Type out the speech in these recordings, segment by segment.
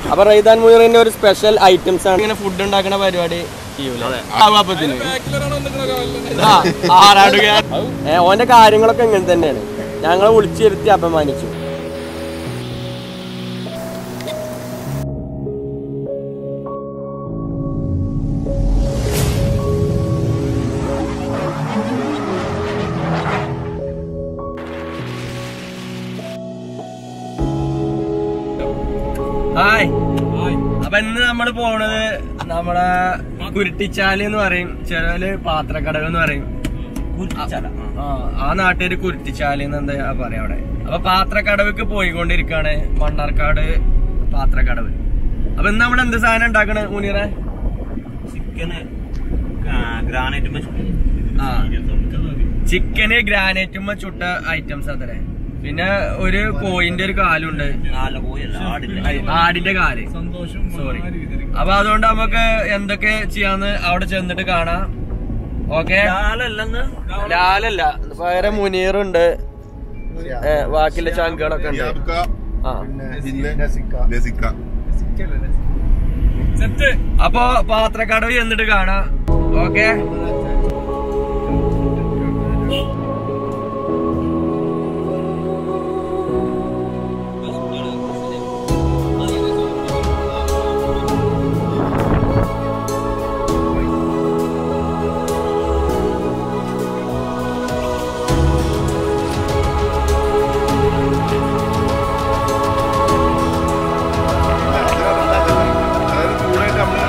അപ്പൊ റൈദാൻ മുയറിന്റെ ഒരു special items ആണ് ഇങ്ങനെ ഫുഡ് ഉണ്ടാക്കുന്ന പരിപാടി ചെയ്യൂലേ ആവാപ്പത്തിന് ആ, ആറാടുകയാർ. ഏ, ഓന്റെ കാര്യങ്ങളൊക്കെ ഇങ്ങനെ തന്നെയാണ് ഞങ്ങളെ വിളിച്ചിരുത്തി അപമാനിച്ചു ഹായ് അപ്പൊ ഇന്ന് നമ്മൾ പോണത് നമ്മളെ കുരുട്ടിച്ചാല് എന്ന് പറയും ചിലവര് പാത്രക്കടവ് എന്ന് പറയും ആ, ആ നാട്ടുകാര് കുരുട്ടിച്ചാല് എന്ന് എന്താ പറയാ അവിടെ അപ്പൊ പാത്രക്കടവിക്ക് പോയിക്കൊണ്ടിരിക്കാണ് മണ്ണാർക്കാട് പാത്രക്കടവ് അപ്പൊ ഇന്ന് നമ്മൾ എന്ത് സാധനം ഉണ്ടാക്കണേ മുനീറെ ചിക്കന് ഗ്രാനൈറ്റ് ആ ചിക്കന് ഗ്രാനൈറ്റുമ്മ ചുട്ട ഐറ്റംസ് അത്രേ പിന്നെ ഒരു കോയിന്റെ ഒരു കാലുണ്ട് നാല് കോയല്ല ആടില്ല ആടിന്റെ കാല് സോറി അപ്പൊ അതുകൊണ്ട് നമുക്ക് എന്തൊക്കെ ചെയ്യാന്ന് അവിടെ ചെന്നിട്ട് കാണാം ഓക്കെ ലാലല്ലെന്ന് ലാലല്ല വേറെ മുനീറുണ്ട് ഏ, ബാക്കിയുള്ള ചങ്കുകളൊക്കെ ഉണ്ട് യാബ്ക, ആ പിന്നെ നസിക്ക അപ്പൊ പാത്രക്കടവ് ചെന്നിട്ട് കാണാം ഓക്കെ അതായത് കൂടെ നമ്മള്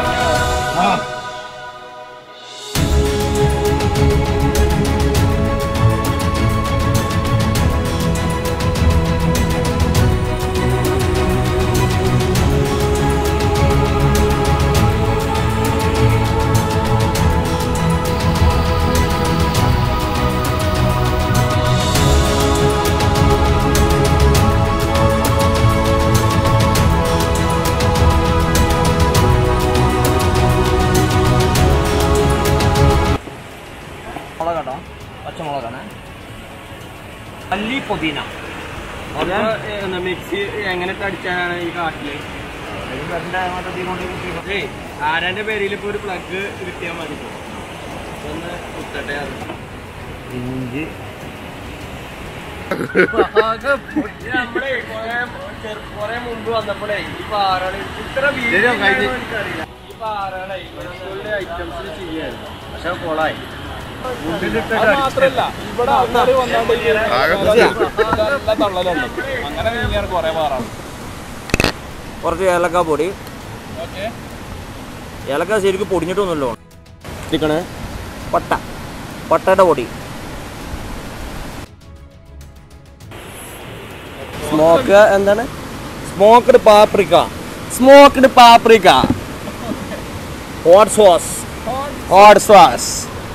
മുളകട്ടോ പച്ചമുളകാണ് മല്ലി പുതിന മിക്സി എങ്ങനെ അടിച്ചാണ് ഈ കാട്ടില് ഏയ് ആരാന്റെ പേരിൽ ഇപ്പൊ ഒരു പ്ലഗ് കിട്ടിയാൽ മതി ഇപ്പൊ. ഒന്ന് കുത്തട്ടെ അത് ഇഞ്ചി നമ്മളെ കൊറേ മുമ്പ് വന്നപ്പോഴേ ഈ പാറകള് ഇത്ര ശരിയാ, കഴിഞ്ഞ്. എനിക്കറിയില്ല ഈ പാറകളെ ഇവിടെ ഐറ്റംസ് ചെയ്യായിരുന്നു പക്ഷെ കൊളായി മാത്രല്ല ഇവിടെ ആൾക്കാര് വന്നോണ്ട് ഈ ആകെ നല്ല തള്ളലുണ്ട് അങ്ങനെ നീങ്ങിയാണ് കുറെ മാറാണ് കുറച്ച് ഏലക്ക പൊടി ഓക്കെ ഏലക്ക ശരിക്കും പൊടിഞ്ഞിട്ടൊന്നുമല്ലോ ഇരിക്കണേ പട്ട പട്ടയുടെ പൊടി സ്മോക്ക് എന്താണ് smoked paprika smoked paprika hot sauce hot sauce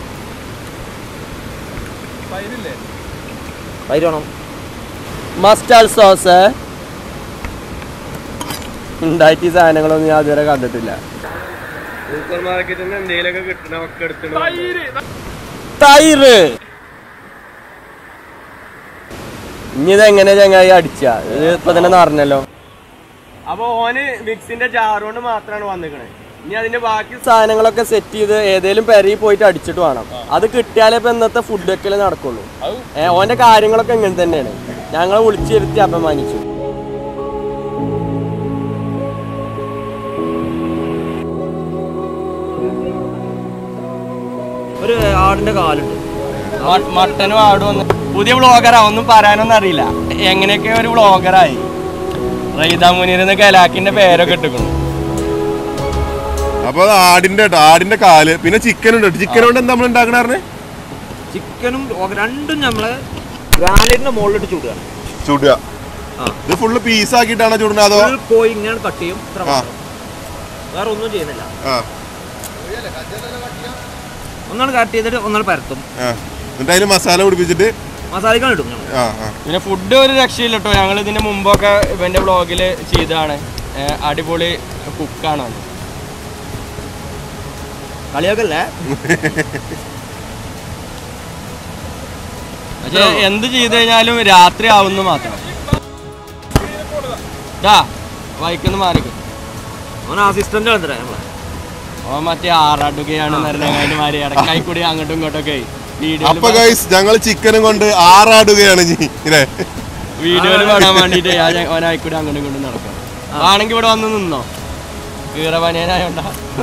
തൈരില്ലേ തൈര് വേണം മസ്റ്റാർഡ് സോസ് ഉണ്ടായിട്ട് ഈ സാധനങ്ങളൊന്നും ഞാൻ ഇതുവരെ കണ്ടിട്ടില്ല സൂപ്പർ മാർക്കറ്റിൽ നിന്ന് എന്തെങ്കിലുമൊക്കെ കിട്ടണമൊക്കെ എടുത്തിട്ട് തൈര് തൈര് ഇനി ഇതെങ്ങനെ ചങ്ങായി അടിച്ച ഇത് ഇപ്പൊ തന്നെ നിറഞ്ഞല്ലോ അപ്പൊ ഓന് മിക്സിന്റെ ജാറുകൊണ്ട് മാത്രമാണ് വന്നിക്കണേ ഇനി അതിന്റെ ബാക്കി സാധനങ്ങളൊക്കെ സെറ്റ് ചെയ്ത് ഏതേലും പെരയിൽ പോയിട്ട് അടിച്ചിട്ട് വേണം അത് കിട്ടിയാലേ ഇപ്പൊ ഇന്നത്തെ ഫുഡ് വെക്കല് നടക്കുള്ളൂ അത് ഏ ഓന്റെ കാര്യങ്ങളൊക്കെ ഇങ്ങനെ തന്നെയാണ് ഞങ്ങളെ വിളിച്ചിരുത്തി അപമാനിച്ചു ഒരു ആടിന്റെ കാലുണ്ട് മട്ടനും ആടും ഒന്ന് പുതിയ വ്ളോഗറാ ഒന്നും പറയാനൊന്നും അറിയില്ല എങ്ങനെയൊക്കെ ഒരു വ്ളോഗറായി റൈദ മുനീർ കലാക്കിന്റെ പേരൊക്കെ ഇട്ടിക്കണം അപ്പൊ അത് ആടിന്റെ കേട്ടോ ആടിന്റെ കാല് പിന്നെ ചിക്കൻ ഉണ്ട് കേട്ടോ ചിക്കൻ കൊണ്ട് എന്താ നമ്മൾ ഉണ്ടാക്കണേ ചിക്കനും രണ്ടും നമ്മള് ഗ്രാനൈറ്റിന്റെ മുകളിലിട്ട് ചൂടുകയാണ് ചുടുക ആ. ഇത് ഫുള്ള് പീസ് ആക്കിയിട്ടാണോ ചുടുന്നത് അതോ ഫുൾ കോഴി ഇങ്ങനെ കട്ട് ചെയ്യും ഇത്ര ആ. മാത്രം. വേറെ ഒന്നും ചെയ്യുന്നില്ല ആ ഒന്നാണ് കട്ട് ചെയ്തിട്ട് ഒന്നാണ് പരത്തും ആ എന്നിട്ട് അതിന് മസാല പിടിപ്പിച്ചിട്ട് മസാലക്കാണ് ഇടും ഞങ്ങൾ ആ ആ പിന്നെ ഫുഡ് ഒരു രക്ഷയില്ല കേട്ടോ ഞങ്ങൾ ഇതിന്റെ മുമ്പൊക്കെ ഇവന്റെ വ്ളോഗിൽ ചെയ്തതാണ് ഏ, അടിപൊളി കുക്കാണ് അവൻ. കളിയാക്കല്ലേ പക്ഷെ എന്ത് ചെയ്ത് കഴിഞ്ഞാലും രാത്രി ആവുന്നു മാത്രം ദാ ബൈക്കൊന്ന് മാറിക്കും അവൻ അസിസ്റ്റന്റ് ആണ് തരാം നമ്മളെ ഓ മറ്റേ ആറാട്ടുകയാണ് നിറഞ്ഞ മാറി ഇടക്കായി കൂടി അങ്ങോട്ടും ഇങ്ങോട്ടും ഒക്കെ അപ്പൊ ഗൈസ് ഞങ്ങൾ ചിക്കനും കൊണ്ട് ആറാടുകയാണ് ഇനി ഇങ്ങനെ വീഡിയോയിൽ കാണാൻ വേണ്ടിട്ട് ഒരായിക്കൂടി അങ്ങോട്ടും ഇങ്ങോട്ടും നടക്കാം ആണെങ്കിൽ ഇവിടെ വന്ന് നിന്നോ കീറപനിയനായോണ്ടാ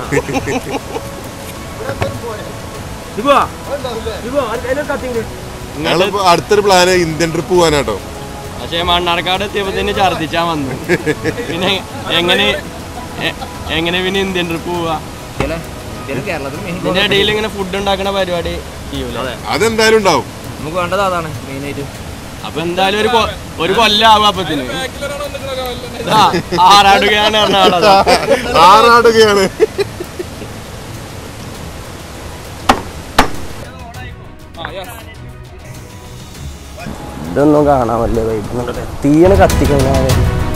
ഇതുവാ ഇതുവാ അതിനെ കത്തിങ്ങ് ഞങ്ങളിപ്പോ അടുത്തൊരു പ്ലാന് ഇന്ത്യൻ ട്രിപ്പ് പോകാനാട്ടോ പക്ഷേ മണ്ണാർക്കാട് എത്തിയപ്പോ തന്നെ ഛർദിച്ചാ വന്നു പിന്നെ എങ്ങനെ എ- എങ്ങനെ പിന്നെ ഇന്ത്യൻ ട്രിപ്പ് പോവാ ഇന്ത്യയിലെ ഇന്ത്യയിലെ കേരളത്തിൽ മെയിൻ ഇതിന്റെ ഇടയിൽ ഇങ്ങനെ ഫുഡ് ഉണ്ടാക്കുന്ന പരിപാടി ചെയ്യൂല അതെ അതെന്തായാലും ഉണ്ടാവും നമുക്ക് വേണ്ടത് അതാണ് മെയിനായിട്ട് അപ്പൊ എന്തായാലും ഒരു കൊ- ഒരു കൊല്ലാവും അപ്പത്തിന് ഇതാ, ആറാടുകയാണ് പറഞ്ഞ ആളതാ ആറാടുകയാണ് ഇതൊന്നും കാണാൻ വലിയ വൈബ് തീയണ് കത്തിക്കഴിഞ്ഞാൽ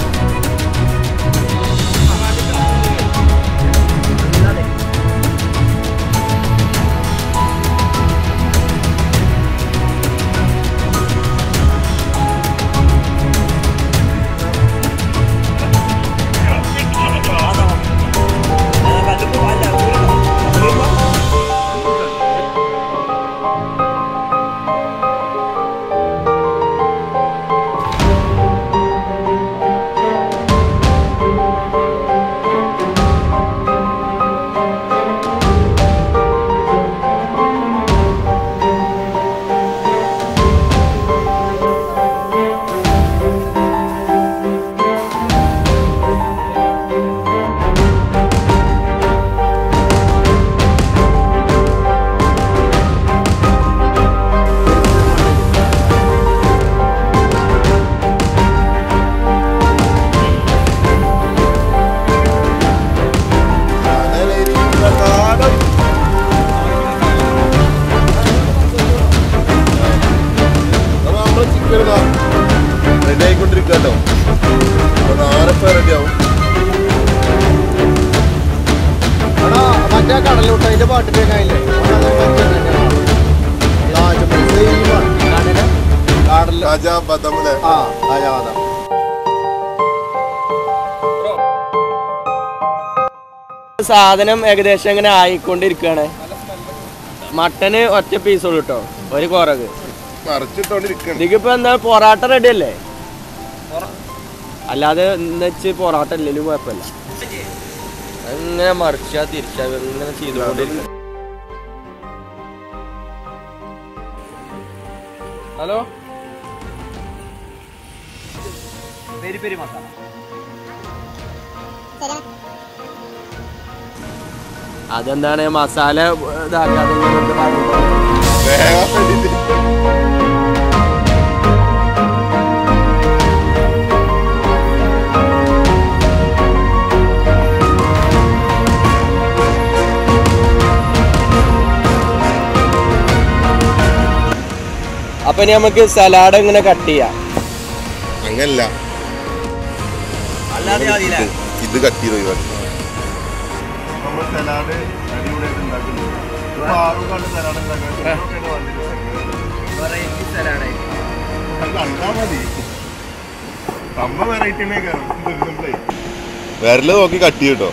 റെഡി ആയിക്കൊണ്ടിരിക്കട്ടോ ആരപ്പോ റെഡി ആവും മറ്റേ കടലോട്ട് അതിന്റെ പാട്ട് കേൾക്കാനില്ലേ കാടല് രാജാ ബദമല്ലേ ആ രാജാവാദം സാധനം ഏകദേശം ഇങ്ങനെ ആയിക്കൊണ്ടിരിക്കുകയാണ് മട്ടന് ഒറ്റ പീസുള്ളൂ കേട്ടോ ഒരു കുറക് മറിച്ചിട്ടോണ്ടിരിക്കണം ഇതിക്കിപ്പോ എന്താ പൊറാട്ട റെഡി അല്ലേ അല്ലാതെ എന്ന് വെച്ച് പൊറാട്ട ഇല്ലെങ്കിലും കുഴപ്പമില്ല അങ്ങനെ മറിച്ചാ തിരിച്ചാ ഇങ്ങനെ ചെയ്തുകൊണ്ടിരിക്കും ഹലോ പെരി പെരി മസാല അതെന്താണ് മസാല ഇതാക്കാതെ ഇങ്ങനെ ഇത് ആക്കുമ്പോ വേഗം വേണ്ടിട്ട് അപ്പൊ ഇനി നമുക്ക് സലാഡ് ഇങ്ങനെ കട്ട് ചെയ്യാം അങ്ങനല്ല അല്ലാതെ മതിയില്ലേ ഇത് കട്ട് ചെയ്ത് ഒഴിവാക്കി നമ്മൾ സലാഡ് അടിപൊളിയായിട്ട് ഉണ്ടാക്കുന്നത് സലാഡ് വെറൈറ്റി സലാഡ് കണ്ടാ മതി സംഭവ വെറൈറ്റി വിരല് നോക്കി കട്ട് ചെയ്യട്ടോ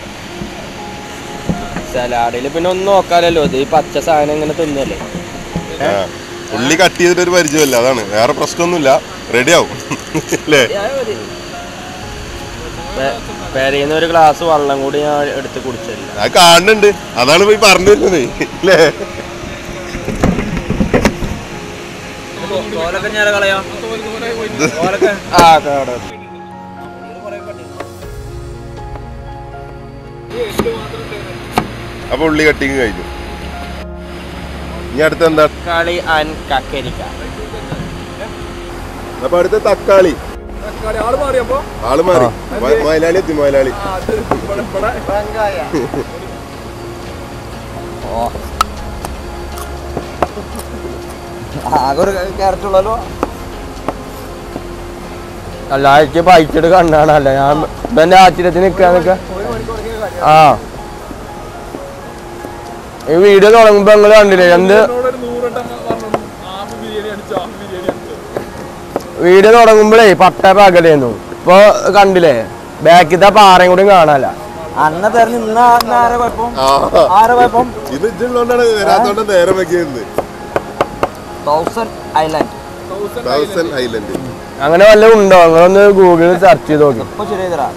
സലാഡിൽ പിന്നെ ഒന്നും നോക്കാലല്ലോ ഇത് ഈ പച്ച സാധനം ഇങ്ങനെ തിന്നല്ലേ ആ ഉള്ളി കട്ട് ചെയ്തിട്ട് ഒരു പരിചയമല്ല അതാണ് വേറെ പ്രശ്നമൊന്നുമില്ല റെഡി ആവും അല്ലേ പെരയുന്ന ഒരു ഗ്ലാസ് വെള്ളം കൂടി ഞാൻ എടുത്ത് കുടിച്ചില്ല അത് കാണുന്നുണ്ട് അതാണ് പോയി പറഞ്ഞു തരുന്നത് അല്ലേ തോലൊക്കെ ഞാൻ കളയാം തോലൊക്കെ ആ കേട്ടോ അപ്പൊ ഉള്ളി കട്ടിങ് കഴിഞ്ഞു ഇനി അടുത്ത എന്താ കളി ആൻ കക്കരിക്ക അപ്പൊ അടുത്ത തക്കാളി ആള് മാറിയപ്പോ ആള് മാറി മ- മലയാളി എത്തി മലയാളി ആകെ ഒരു ക്യാരറ്റ് ഉള്ളല്ലോ അല്ല എനിക്ക് ബൈക്കിട്ട് കണ്ണാണല്ല ഞാൻ ഇതെന്റെ ആശ്ചര്യത്തിന് നിൽക്കാന്നൊക്കെ ആ ഈ വീഡിയോ തുടങ്ങുമ്പോ നിങ്ങള് കണ്ടില്ലേ എന്ത് എന്നോട് ഒരു നൂറെണ്ണം പറഞ്ഞു ഹാഫ് ബിരിയാണി അടിച്ചു ഹാഫ് ബിരിയാണി അടിച്ചു വീഡിയോ തുടങ്ങുമ്പോഴേ പട്ട പകലായിരുന്നു ഇപ്പൊ കണ്ടില്ലേ ബാക്കിത്തെ പാറയും കൂടി കാണാല്ല അന്ന തെരഞ്ഞ് ഇന്ന ഇന്ന ആരെ കുഴപ്പം ആ ആരെ കുഴപ്പം ഇത് ഇജ്ജുള്ളതുകൊണ്ടാണ് വരാത്തോണ്ട് നേരം വെക്കുന്നത് തൗസൻഡ് ഐലാൻഡ് തൗസൻഡ് ഐലൻഡ് അങ്ങനെ വല്ലതും ഉണ്ടോ നിങ്ങളൊന്ന് ഗൂഗിളിൽ സെർച്ച് ചെയ്ത് നോക്കി ഇപ്പൊ ശരിയായി തരാം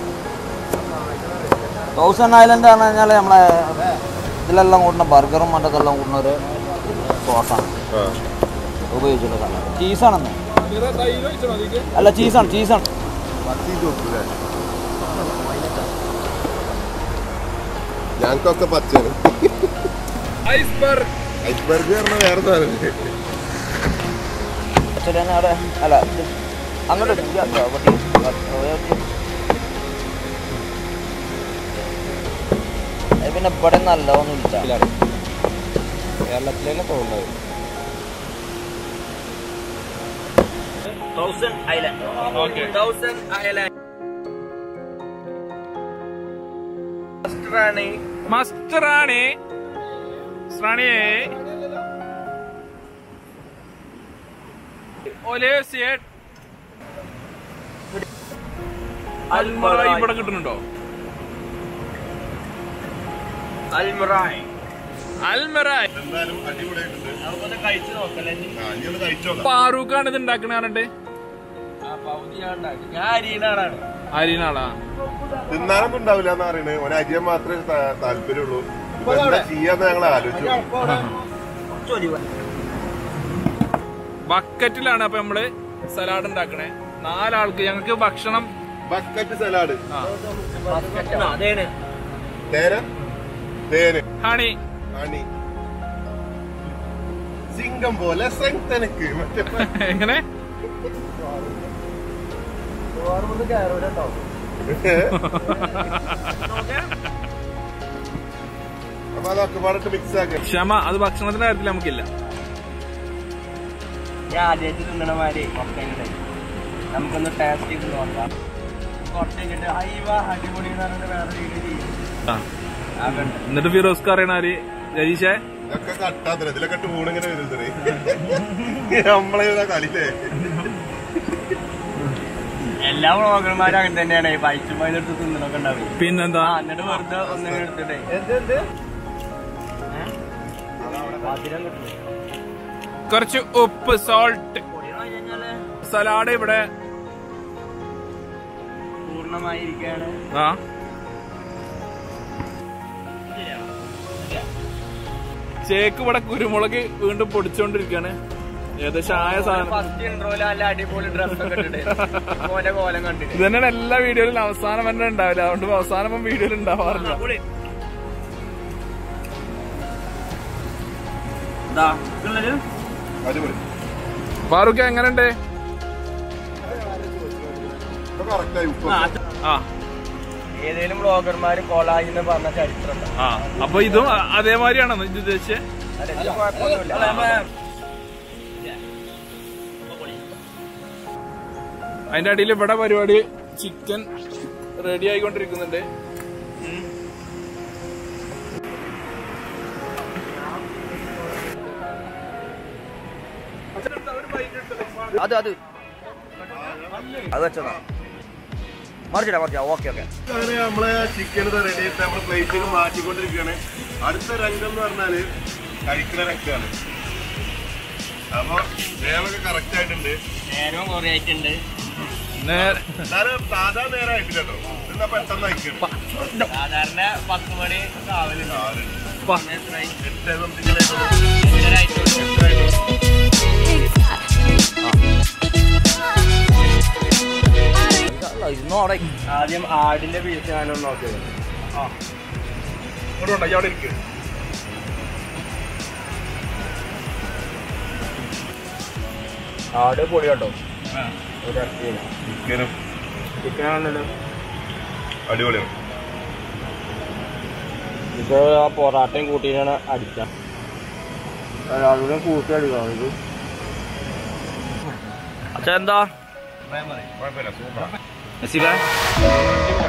തൗസൻഡ് ഐലൻഡ് എന്ന് പറഞ്ഞാൽ നമ്മളെ ഇതിലെല്ലാം കൂടുന്ന ബർഗറും മറ്റതെല്ലാം കൂടുന്ന ഒരു സോസാണ് ആ ഉപയോഗിച്ചുള്ള സാധനം ചീസാണെന്ന് ഇവരെ തൈര് ഒഴിച്ചോ അതിലേക്ക് അല്ല ചീസാണ് ചീസാണ് പത്തി നോക്കൂലേ ഞങ്ങൾക്കൊക്കെ പച്ചയാണ് ഐസ്ബർഗ് ഐസ്ബർഗ് പറഞ്ഞാൽ വേറെ സാധനല്ലേ ശരി തന്നെ അവിടെ അല്ല ഇത് അങ്ങോട്ട് ഇട്. ഇത് അതാ, വട്ടി. വട്ടി. അത് പിന്നെ ഇവിടെ നല്ലതൊന്നും ഇല്ല കേരളത്തിലെ തോന്നുന്നത് thousand island okay thousand island റാണി മസ്ത് റാണി റാണിയെ ഒലേസിയേട്ട് അൽമറ ഇവിടെ കിട്ടുന്നുണ്ടോ അൽമറായ് അൽമറായ് എന്തായാലും അടിപൊളിയായിട്ടുണ്ട് നമുക്കൊന്ന് കഴിച്ചു നോക്കല്ലേ ഇനി? ആ ഇനി ഒന്ന് കഴിച്ചോക്കാം ഫാറൂഖാണ് ഇത് ഉണ്ടാക്കണ പറഞ്ഞിട്ട് ആ പൗതി ഞാൻ ഉണ്ടാക്കി ഞാൻ അരിയുന്നാളാണ് അരിനാളാ തിന്നാനൊന്നും ഉണ്ടാവില്ല എന്ന് പറയുന്നത് ഓന് അരിയാൻ മാത്രമേ താ- താല്പര്യമുള്ളൂ ഇപ്പൊ എന്താ ചെയ്യാന്ന് ഞങ്ങൾ ആലോചിച്ചു ബക്കറ്റിലാണ് അപ്പൊ നമ്മള് സലാഡ് ഉണ്ടാക്കണേ നാലാൾക്ക് ഞങ്ങൾക്ക് ഭക്ഷണം ബക്കറ്റ് സലാഡ് ആ അതേണ് തേന തേന് ഹണി അണി സിംഗം പോലെ സ്ട്രെങ്ത് എനിക്ക് മറ്റേ എങ്ങനെ അപ്പൊ അതൊക്കെ പാടിട്ട് മിക്സ് ആക്കി ക്ഷമ അത് ഭക്ഷണത്തിന്റെ കാര്യത്തിൽ നമുക്കില്ല ഞാൻ ആദ്യമായിട്ട് തിന്നണ മാതിരി കൊട്ടയുണ്ട് നമുക്കൊന്ന് ടേസ്റ്റ് ചെയ്ത് നോക്കാം കൊട്ടയിട്ടിട്ട് ഹൈവ അടിപൊളി എന്ന് പറഞ്ഞിട്ട് വേറെ വീഡിയോ ചെയ്യും ആ. അതുണ്ട് എന്നിട്ട് ഫിറോസ്ക്ക് അറിയണാര് രതീഷേ ഇതൊക്കെ കട്ടാത്ര ഇതിലൊക്കെ ടൂണിങ്ങനെ വരുന്നത് നമ്മളെ ഇതാ കളിയില്ലേ എല്ലാ വ്ളോഗർമാരും അങ്ങനെ തന്നെയാണ് ബൈക്കും അതിനെടുത്ത് തിന്നണൊക്കെ ഉണ്ടാവും പിന്നെന്താ ആ എന്നിട്ട് വെറുതെ ഒന്നിങ്ങനെ എടുത്തിട്ടേ മധുരം കിട്ടും കുറച്ച് ഉപ്പ് സോൾട്ട് പൊടി കഴിഞ്ഞാല് സലാഡ് ഇവിടെ പൂർണ്ണമായിരിക്കാണ് ആ ചേക്ക് ഇവിടെ കുരുമുളക് വീണ്ടും പൊടിച്ചോണ്ടിരിക്കാണ് ഏകദേശം ആയ സാധനം ഫസ്റ്റ് ഇൻട്രോയില് നല്ല അടിപൊളി ഡ്രസ്സൊക്കെ ഇട്ടിട്ട് ഓന്റെ കോലം കണ്ടിട്ട് ഇത് തന്നെയാണ് എല്ലാ വീഡിയോയിലും അവസാനം തന്നെ ഉണ്ടാവില്ല അതുകൊണ്ട് അവസാനം ഇപ്പം വീഡിയോയിൽ ഉണ്ടാവാറില്ല അടിപൊളി ഫാറൂഖ് എങ്ങനെയുണ്ട് ഇപ്പൊ കറക്റ്റായി ഉപ്പ് ആ ഏതേലും വ്ളോഗർമാര് കോളായി എന്ന് പറഞ്ഞ ചരിത്രം ഉണ്ട് ആ അപ്പൊ ഇതും അ- അതേമാതിരിയാണോ ഇത് ഉദ്ദേശിച്ചത് അല്ല, ഇത് കുഴപ്പമൊന്നുമില്ല അതിന്റെ അടിയിൽ ഇവിടെ പരിപാടി ചിക്കൻ റെഡി ആയിക്കൊണ്ടിരിക്കുന്നുണ്ട് അത് അത് അത് വെച്ചതാ മറിച്ചിടാ മറിച്ചാ ഓക്കെ ഓക്കെ അങ്ങനെ നമ്മളെ ചിക്കൻ റെഡി ആയിട്ട് നമ്മള് പ്ലേറ്റിൽ മാറ്റിക്കൊണ്ടിരിക്കുകയാണ് അടുത്ത രംഗം എന്ന് പറഞ്ഞാല് കഴിക്കുന്ന രംഗമാണ് അപ്പൊ വേവൊക്കെ കറക്റ്റ് ആയിട്ടുണ്ട് നേരവും കുറെ ആയിട്ടുണ്ട് നേരെ എന്നാലും സാധാ നേരം ആയിട്ടില്ല കേട്ടോ എന്നാ പെട്ടെന്ന് അയക്കണം സാധാരണ പത്ത് മണി കാവലുണ്ട് പ- എത്രയായി? എട്ട് something ആയിട്ടുള്ളൂ. എട്ടരായിട്ടുള്ളൂ. എട്ടായിട്ടുള്ളൂ. ഇന്നും അവിടെ ആദ്യം ആടിന്റെ പീസ് ഞാനൊന്ന് നോക്കിയത് ഇങ്ങോട്ട് കൊണ്ടോ, ഇയ്യ് അവിടെ ഇരിക്ക്. ആട് പൊടി കേട്ടോ ചിക്കനും ചിക്കനാണല്ലോ അടിപൊളിയാണ് ഇത് ആ പൊറാട്ടയും കൂട്ടിയാണ് അടിച്ച അതിനെ കൂട്ടി അടിക്കണം ഇത് അച്ഛാ എന്താ കുഴപ്പമില്ല സൂപ്പർ നസീബ